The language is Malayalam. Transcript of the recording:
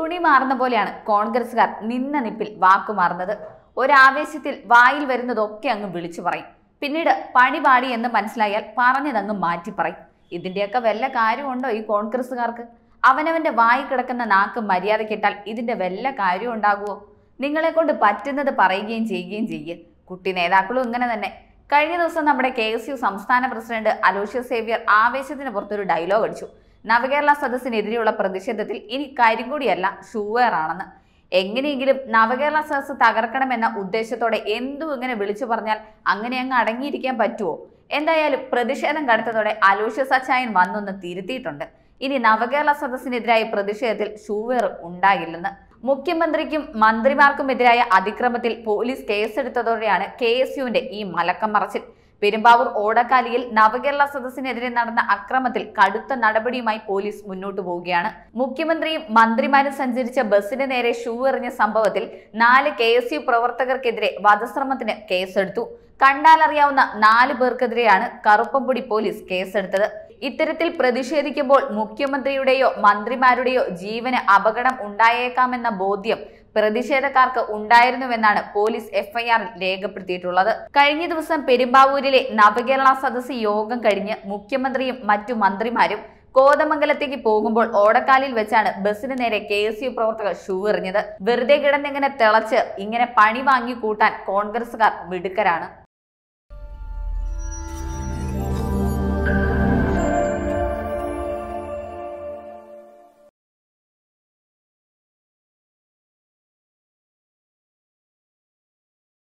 തുണി മാറുന്ന പോലെയാണ് കോൺഗ്രസുകാർ നിന്ന നിപ്പിൽ വാക്കുമാറുന്നത് ഒരാവേശത്തിൽ വായിൽ വരുന്നതൊക്കെ അങ്ങ് വിളിച്ചു പറയും പിന്നീട് പണി പാടി എന്ന് മനസ്സിലായാൽ പറഞ്ഞതങ്ങ് മാറ്റി പറയും ഇതിന്റെയൊക്കെ വല്ല കാര്യമുണ്ടോ ഈ കോൺഗ്രസുകാർക്ക് അവനവന്റെ വായി കിടക്കുന്ന നാക്ക് മര്യാദക്കിട്ടാൽ ഇതിന്റെ വല്ല കാര്യം ഉണ്ടാകുമോ നിങ്ങളെ കൊണ്ട് പറ്റുന്നത് പറയുകയും ചെയ്യുകയും ചെയ്യ് കുട്ടി നേതാക്കളും ഇങ്ങനെ തന്നെ കഴിഞ്ഞ ദിവസം നമ്മുടെ കെ എസ് യു സംസ്ഥാന പ്രസിഡന്റ് അലോഷ്യസ് സേവ്യർ ആവേശത്തിന് പുറത്തൊരു ഡയലോഗ് അടിച്ചു നവകേരള സദസ്സിനെതിരെയുള്ള പ്രതിഷേധത്തിൽ ഇനി കരിങ്കൊടിയല്ല ഷൂവെയർ ആണെന്ന് എങ്ങനെയെങ്കിലും നവകേരള സദസ്സ് തകർക്കണമെന്ന ഉദ്ദേശത്തോടെ എന്തും ഇങ്ങനെ വിളിച്ചു പറഞ്ഞാൽ അങ്ങനെ അങ്ങ് അടങ്ങിയിരിക്കാൻ പറ്റുമോ എന്തായാലും പ്രതിഷേധം കടുത്തതോടെ അലോഷ്യസ് അച്ചായൻ വന്നൊന്ന് തിരുത്തിയിട്ടുണ്ട് ഇനി നവകേരള സദസ്സിനെതിരായ പ്രതിഷേധത്തിൽ ഷൂവെയർ ഉണ്ടാകില്ലെന്ന് മുഖ്യമന്ത്രിക്കും മന്ത്രിമാർക്കുമെതിരായ അതിക്രമത്തിൽ പോലീസ് കേസെടുത്തതോടെയാണ് കെ എസ് യുവിന്റെ ഈ മലക്കം മറച്ചിൽ പെരുമ്പാവൂർ ഓടക്കാലിയിൽ നവകേരള സദസ്സിനെതിരെ നടന്ന അക്രമത്തിൽ കടുത്ത നടപടിയുമായി പോലീസ് മുന്നോട്ടു പോവുകയാണ് മുഖ്യമന്ത്രിയും മന്ത്രിമാരും സഞ്ചരിച്ച ബസിന് നേരെ ഷൂ എറിഞ്ഞ സംഭവത്തിൽ നാല് കെ എസ് യു പ്രവർത്തകർക്കെതിരെ വധശ്രമത്തിന് കേസെടുത്തു കണ്ടാലറിയാവുന്ന നാല് പേർക്കെതിരെയാണ് കറുപ്പംപൊടി പോലീസ് കേസെടുത്തത് ഇത്തരത്തിൽ പ്രതിഷേധിക്കുമ്പോൾ മുഖ്യമന്ത്രിയുടെയോ മന്ത്രിമാരുടെയോ ജീവന് അപകടം ഉണ്ടായേക്കാമെന്ന ബോധ്യം പ്രതിഷേധക്കാർക്ക് ഉണ്ടായിരുന്നുവെന്നാണ് പോലീസ് എഫ്ഐആറിൽ രേഖപ്പെടുത്തിയിട്ടുള്ളത് കഴിഞ്ഞ ദിവസം പെരുമ്പാവൂരിലെ നവകേരള സദസ്സ് യോഗം കഴിഞ്ഞ് മുഖ്യമന്ത്രിയും മറ്റു മന്ത്രിമാരും കോതമംഗലത്തേക്ക് പോകുമ്പോൾ ഓടക്കാലിൽ വെച്ചാണ് ബസിന് നേരെ കെ എസ് യു പ്രവർത്തകർ ഷൂ എറിഞ്ഞത് വെറുതെ കിടന്നിങ്ങനെ തിളച്ച് ഇങ്ങനെ പണി വാങ്ങി കൂട്ടാൻ കോൺഗ്രസുകാർ മിടുക്കരാണ്